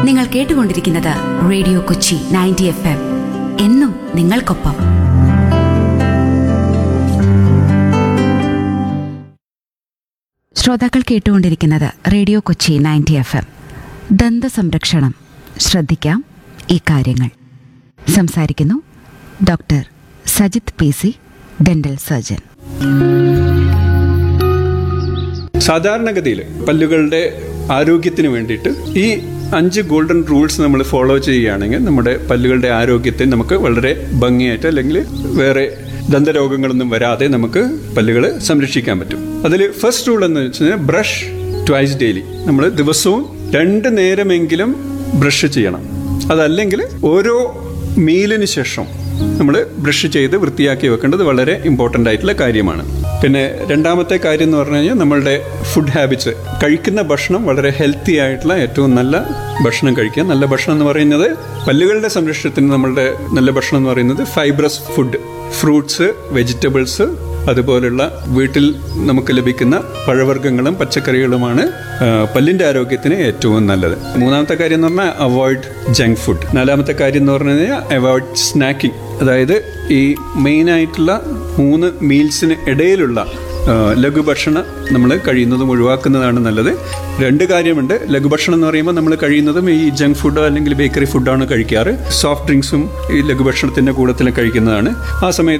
നിങ്ങൾ കേട്ടുകൊണ്ടിരിക്കുന്നത് radio Kochi ninety F M എന്നും നിങ്ങൾക്കൊപ്പം ശ്രോതാക്കൾ കേട്ടുകൊണ്ടിരിക്കുന്നത് radio Kochi ninety F M ദന്ത സംരക്ഷണം ശ്രദ്ധിക്കാം ഈ കാര്യങ്ങൾ സംസാരിക്കുന്നു doctor Sajith P C dental surgeon സാധാരണഗതിയിൽ പല്ലുകളുടെ ആരോഗ്യത്തിന് വേണ്ടിയിട്ട് ഈ അഞ്ച് ഗോൾഡൻ റൂൾസ് നമ്മൾ ഫോളോ ചെയ്യുകയാണെങ്കിൽ നമ്മുടെ പല്ലുകളുടെ ആരോഗ്യത്തെ നമുക്ക് വളരെ ഭംഗിയായിട്ട് അല്ലെങ്കിൽ വേറെ ദന്തരോഗങ്ങളൊന്നും വരാതെ നമുക്ക് പല്ലുകൾ സംരക്ഷിക്കാൻ പറ്റും അതിൽ ഫസ്റ്റ് റൂൾ എന്ന് വെച്ച് കഴിഞ്ഞാൽ ബ്രഷ് ട്വൈസ് ഡെയിലി നമ്മൾ ദിവസവും രണ്ട് നേരമെങ്കിലും ബ്രഷ് ചെയ്യണം അതല്ലെങ്കിൽ ഓരോ മീലിന് ശേഷം നമ്മൾ ബ്രഷ് ചെയ്ത് വൃത്തിയാക്കി വെക്കേണ്ടത് വളരെ ഇമ്പോർട്ടൻ്റ് ആയിട്ടുള്ള കാര്യമാണ് പിന്നെ രണ്ടാമത്തെ കാര്യം എന്ന് പറഞ്ഞു കഴിഞ്ഞാൽ നമ്മളുടെ ഫുഡ് ഹാബിറ്റ്സ് കഴിക്കുന്ന ഭക്ഷണം വളരെ ഹെൽത്തി ആയിട്ടുള്ള ഏറ്റവും നല്ല ഭക്ഷണം കഴിക്കുക നല്ല ഭക്ഷണം എന്ന് പറയുന്നത് പല്ലുകളുടെ സംരക്ഷണത്തിന് നമ്മളുടെ നല്ല ഭക്ഷണം എന്ന് പറയുന്നത് ഫൈബ്രസ് ഫുഡ് ഫ്രൂട്ട്സ് വെജിറ്റബിൾസ് അതുപോലുള്ള വീട്ടിൽ നമുക്ക് ലഭിക്കുന്ന പഴവർഗ്ഗങ്ങളും പച്ചക്കറികളുമാണ് ആ, പല്ലിന്റെ ആരോഗ്യത്തിന് ഏറ്റവും നല്ലത് മൂന്നാമത്തെ കാര്യം എന്ന് പറഞ്ഞാൽ അവോയ്ഡ് ജങ്ക് ഫുഡ് നാലാമത്തെ കാര്യം എന്ന് പറഞ്ഞു കഴിഞ്ഞാൽ അവോയ്ഡ് സ്നാക്കിംഗ് അതായത് ഈ മെയിൻ ആയിട്ടുള്ള മൂന്ന് മീൽസിന് ഇടയിലുള്ള ആ, ലഘുഭക്ഷണം നമ്മൾ കഴിയുന്നതും ഒഴിവാക്കുന്നതാണ് നല്ലത് രണ്ട് കാര്യമുണ്ട് ലഘുഭക്ഷണം എന്ന് പറയുമ്പോൾ നമ്മൾ കഴിയുന്നതും ഈ ജങ്ക് ഫുഡോ അല്ലെങ്കിൽ ബേക്കറി ഫുഡാണ് കഴിക്കാറ് സോഫ്റ്റ് ഡ്രിങ്ക്സും ഈ ലഘുഭക്ഷണത്തിന്റെ കൂടത്തിൽ കഴിക്കുന്നതാണ് ആ സമയത്ത്